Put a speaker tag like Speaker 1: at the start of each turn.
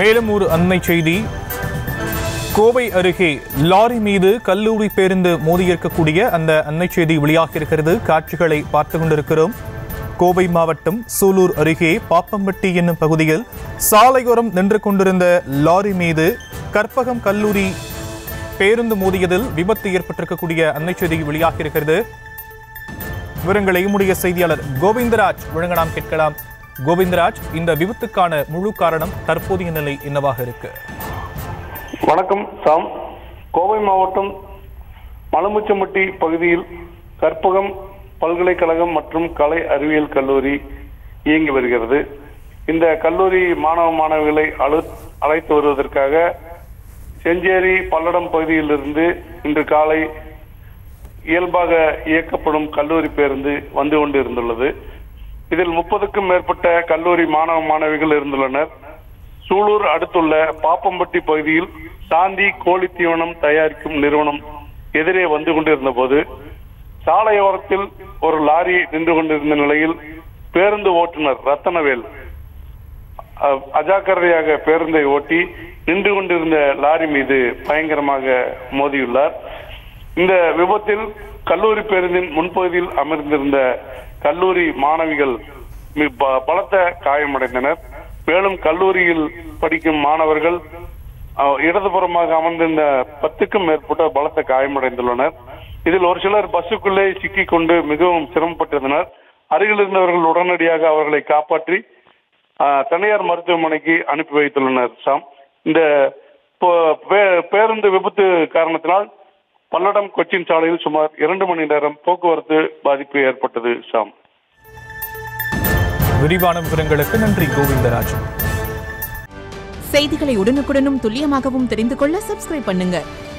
Speaker 1: மேலும் ஒரு அண்மை செய்தி கோவை அருகே லாரி மீது கல்லூரி பேருந்து மோதியிருக்கக்கூடிய அந்த அண்மை செய்தி வெளியாகியிருக்கிறது காட்சிகளை பார்த்து கொண்டிருக்கிறோம் கோவை மாவட்டம் சூலூர் அருகே பாப்பம்பட்டி என்னும் பகுதியில் சாலையோரம் நின்று கொண்டிருந்த லாரி மீது கற்பகம் கல்லூரி பேருந்து மோதியதில் விபத்து ஏற்பட்டிருக்கக்கூடிய அண்மை செய்தி வெளியாகியிருக்கிறது விவரங்களை நம்முடைய செய்தியாளர் கோவிந்தராஜ் வழங்க நாம் கேட்கலாம் கோவிந்தராஜ் இந்த விபத்துக்கான முழு காரணம் தற்போதைய நிலை என்னவாக இருக்கு
Speaker 2: வணக்கம் சாம் கோவை மாவட்டம் மலமுச்சம்பட்டி பகுதியில் கற்பகம் பல்கலைக்கழகம் மற்றும் கலை அறிவியல் கல்லூரி இயங்கி வருகிறது இந்த கல்லூரி மாணவ மாணவிகளை அழு அழைத்து வருவதற்காக செஞ்சேரி பல்லடம் பகுதியிலிருந்து இன்று காலை இயல்பாக இயக்கப்படும் கல்லூரி பேருந்து வந்து கொண்டு இருந்துள்ளது இதில் முப்பதுக்கும் மேற்பட்ட கல்லூரி மாணவ மாணவிகள் இருந்துள்ளனர் சூலூர் அடுத்துள்ள பாப்பம்பட்டி பகுதியில் சாந்தி கோழி தீவனம் தயாரிக்கும் நிறுவனம் எதிரே வந்து கொண்டிருந்த போது சாலையோரத்தில் ஒரு லாரி நின்று கொண்டிருந்த நிலையில் பேருந்து ஓட்டுநர் ரத்தனவேல் அ- அஜாக்கிரதையாக பேருந்தை ஓட்டி நின்று கொண்டிருந்த லாரி மீது பயங்கரமாக மோதியுள்ளார் இந்த விபத்தில் கல்லூரி பேருந்தின் முன்பகுதியில் அமர்ந்திருந்த கல்லூரி மாணவிகள் மி- ப- பலத்த காயமடைந்தனர் மேலும் கல்லூரியில் படிக்கும் மாணவர்கள் அஹ், இடதுபுறமாக அமர்ந்திருந்த பத்துக்கும் மேற்பட்ட பலத்த காயமடைந்துள்ளனர் இதில் ஒரு சிலர் பஸ்ஸுக்குள்ளே சிக்கிக் கொண்டு மிகவும் சிரமப்பட்டிருந்தனர் அருகில் இருந்தவர்கள் உடனடியாக அவர்களை காப்பாற்றி ஆஹ், தனியார் மருத்துவமனைக்கு அனுப்பி வைத்துள்ளனர் சாம் இந்த போ- பே- பேருந்து விபத்து காரணத்தினால் பல்லடம் கொச்சின் சாலையில் சுமார் இரண்டு மணி நேரம் போக்குவரத்து பாதிப்பு ஏற்பட்டது சாம்
Speaker 1: விரிவான விவரங்களுக்கு நன்றி கோவிந்தராஜ்
Speaker 3: செய்திகளை உடனுக்குடனும் துல்லியமாகவும் தெரிந்து கொள்ள சப்ஸ்கிரைப் பண்ணுங்க